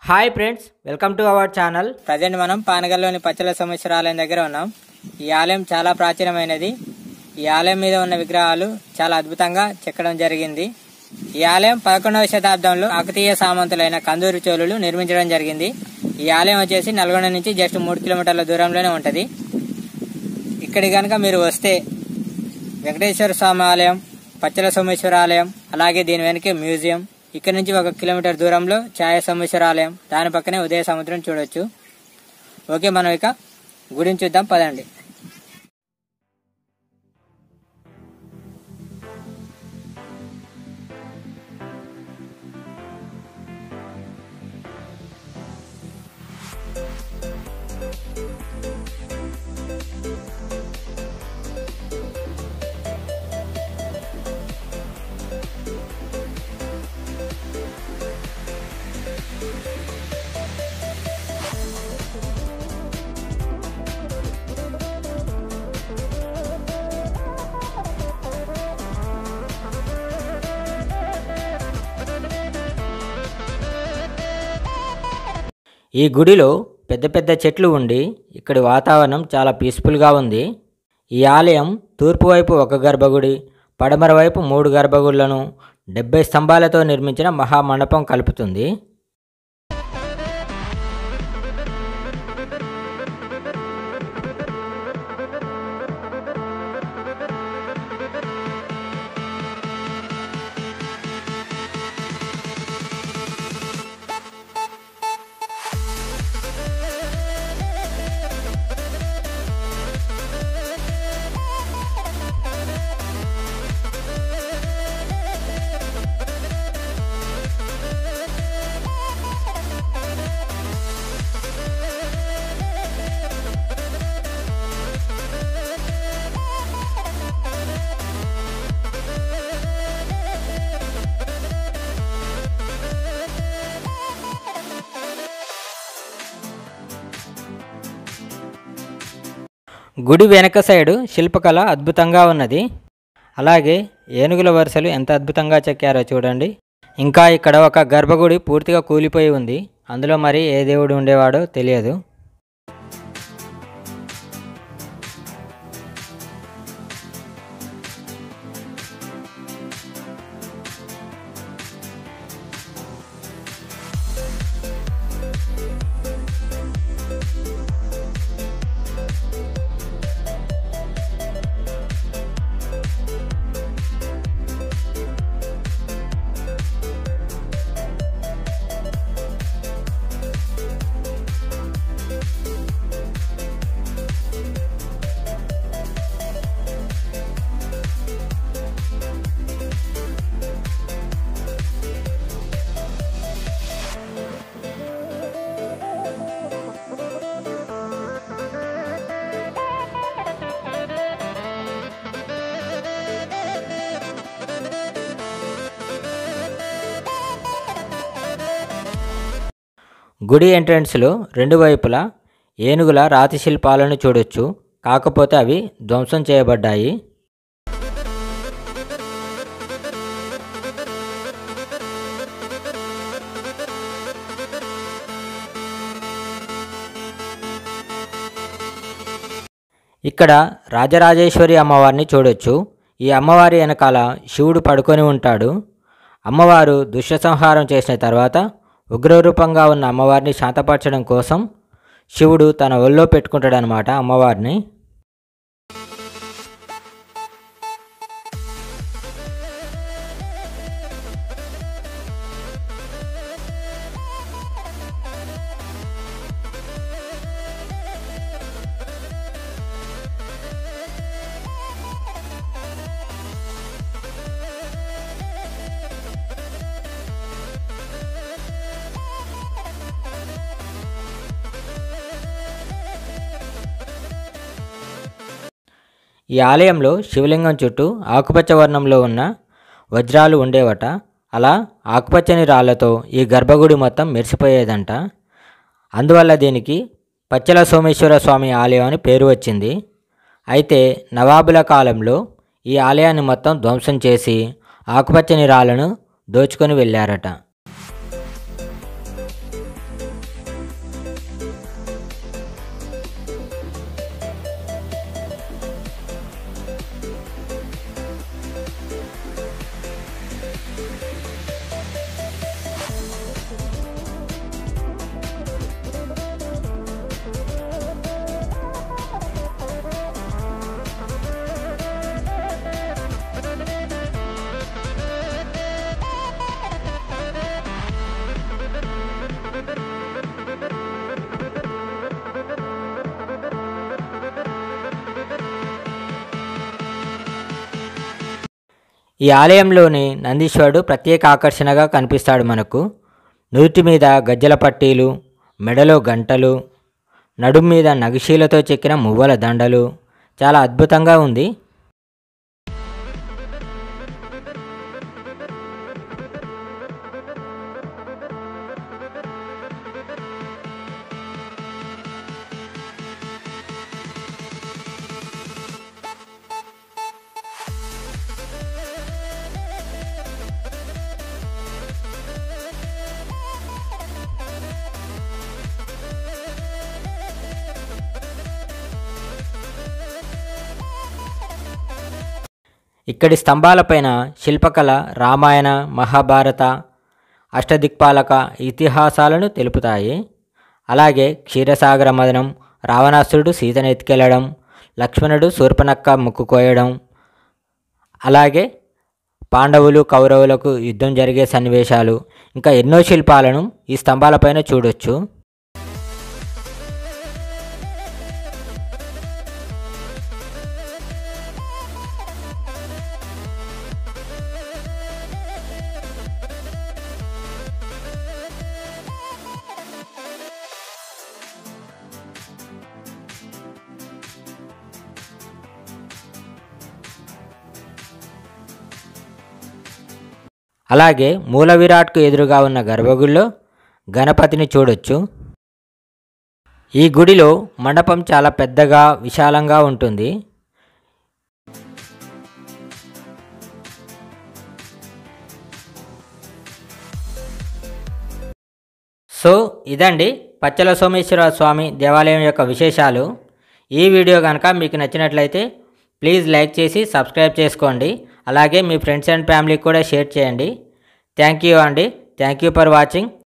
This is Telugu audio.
hi friends welcome to our channel present మనం పానగల్లోని పచ్చల సోమేశ్వర ఆలయం దగ్గర ఉన్నాం ఈ ఆలయం చాలా ప్రాచీనమైనది ఈ ఆలయం మీద ఉన్న విగ్రహాలు చాలా అద్భుతంగా చెక్కడం జరిగింది ఈ ఆలయం పదకొండవ శతాబ్దంలో కాకతీయ సామంతులైన కందూరు చోళులు నిర్మించడం జరిగింది ఈ ఆలయం వచ్చేసి నల్గొండ నుంచి జస్ట్ మూడు కిలోమీటర్ల దూరంలోనే ఉంటది ఇక్కడి కనుక మీరు వస్తే వెంకటేశ్వర స్వామి ఆలయం పచ్చల సోమేశ్వర ఆలయం అలాగే దీని వెనకే మ్యూజియం ఇక్కడ నుంచి ఒక కిలోమీటర్ దూరంలో ఛాయ సోమేశ్వర ఆలయం దాని పక్కనే ఉదయ సముద్రం చూడొచ్చు ఓకే మనం ఇక గుడిని చూద్దాం పదండి ఈ గుడిలో పెద్ద పెద్ద చెట్లు ఉండి ఇక్కడి వాతావరణం చాలా పీస్ఫుల్గా ఉంది ఈ ఆలయం తూర్పు వైపు ఒక గర్భగుడి పడమర వైపు మూడు గర్భగుడులను డెబ్బై స్తంభాలతో నిర్మించిన మహామండపం కలుపుతుంది గుడి వెనక సైడు శిల్పకళ అద్భుతంగా ఉన్నది అలాగే ఏనుగుల వరుసలు ఎంత అద్భుతంగా చెక్కారో చూడండి ఇంకా ఇక్కడ ఒక గర్భగుడి పూర్తిగా కూలిపోయి ఉంది అందులో మరి ఏ దేవుడు ఉండేవాడో తెలియదు గుడి ఎంట్రన్స్లో రెండు వైపులా ఏనుగుల రాతి శిల్పాలను చూడొచ్చు కాకపోతే అవి ధ్వంసం చేయబడ్డాయి ఇక్కడ రాజరాజేశ్వరి అమ్మవారిని చూడొచ్చు ఈ అమ్మవారి వెనకాల శివుడు పడుకొని ఉంటాడు అమ్మవారు దుష్ట సంహారం చేసిన తర్వాత ఉగ్రరూపంగా ఉన్న అమ్మవారిని శాంతపరచడం కోసం శివుడు తన ఒళ్ళో పెట్టుకుంటాడనమాట అమ్మవారిని ఈ ఆలయంలో శివలింగం చుట్టూ ఆకుపచ్చ వర్ణంలో ఉన్న వజ్రాలు ఉండేవట అలా ఆకుపచ్చని రాళ్లతో ఈ గర్భగుడి మొత్తం మెరిసిపోయేదంట అందువల్ల దీనికి పచ్చల సోమేశ్వర స్వామి ఆలయం అని పేరు వచ్చింది అయితే నవాబుల కాలంలో ఈ ఆలయాన్ని మొత్తం ధ్వంసం చేసి ఆకుపచ్చని రాళ్లను దోచుకొని వెళ్ళారట ఈ ఆలయంలోని నందీశ్వరుడు ప్రత్యేక ఆకర్షణగా కనిపిస్తాడు మనకు నుదుటి మీద గజ్జల పట్టీలు మెడలో గంటలు నడుం మీద నగిశీలతో చెక్కిన మువ్వల దండలు చాలా అద్భుతంగా ఉంది ఇక్కడి స్తంభాలపైన శిల్పకళ రామాయణ మహాభారత అష్టదిక్పాలక ఇతిహాసాలను తెలుపుతాయి అలాగే క్షీరసాగర మదనం రావణాసురుడు సీతను ఎత్తుకెళ్లడం లక్ష్మణుడు శూర్పనక్క ముక్కు కోయడం అలాగే పాండవులు కౌరవులకు యుద్ధం జరిగే సన్నివేశాలు ఇంకా ఎన్నో శిల్పాలను ఈ స్తంభాలపైన చూడొచ్చు అలాగే మూల విరాట్కు ఎదురుగా ఉన్న గర్భగుడిలో గణపతిని చూడొచ్చు ఈ గుడిలో మండపం చాలా పెద్దగా విశాలంగా ఉంటుంది సో ఇదండి పచ్చల సోమేశ్వర స్వామి దేవాలయం యొక్క విశేషాలు ఈ వీడియో కనుక మీకు నచ్చినట్లయితే ప్లీజ్ లైక్ చేసి సబ్స్క్రైబ్ చేసుకోండి అలాగే మీ ఫ్రెండ్స్ అండ్ ఫ్యామిలీకి కూడా షేర్ చేయండి థ్యాంక్ యూ అండి థ్యాంక్ యూ ఫర్ వాచింగ్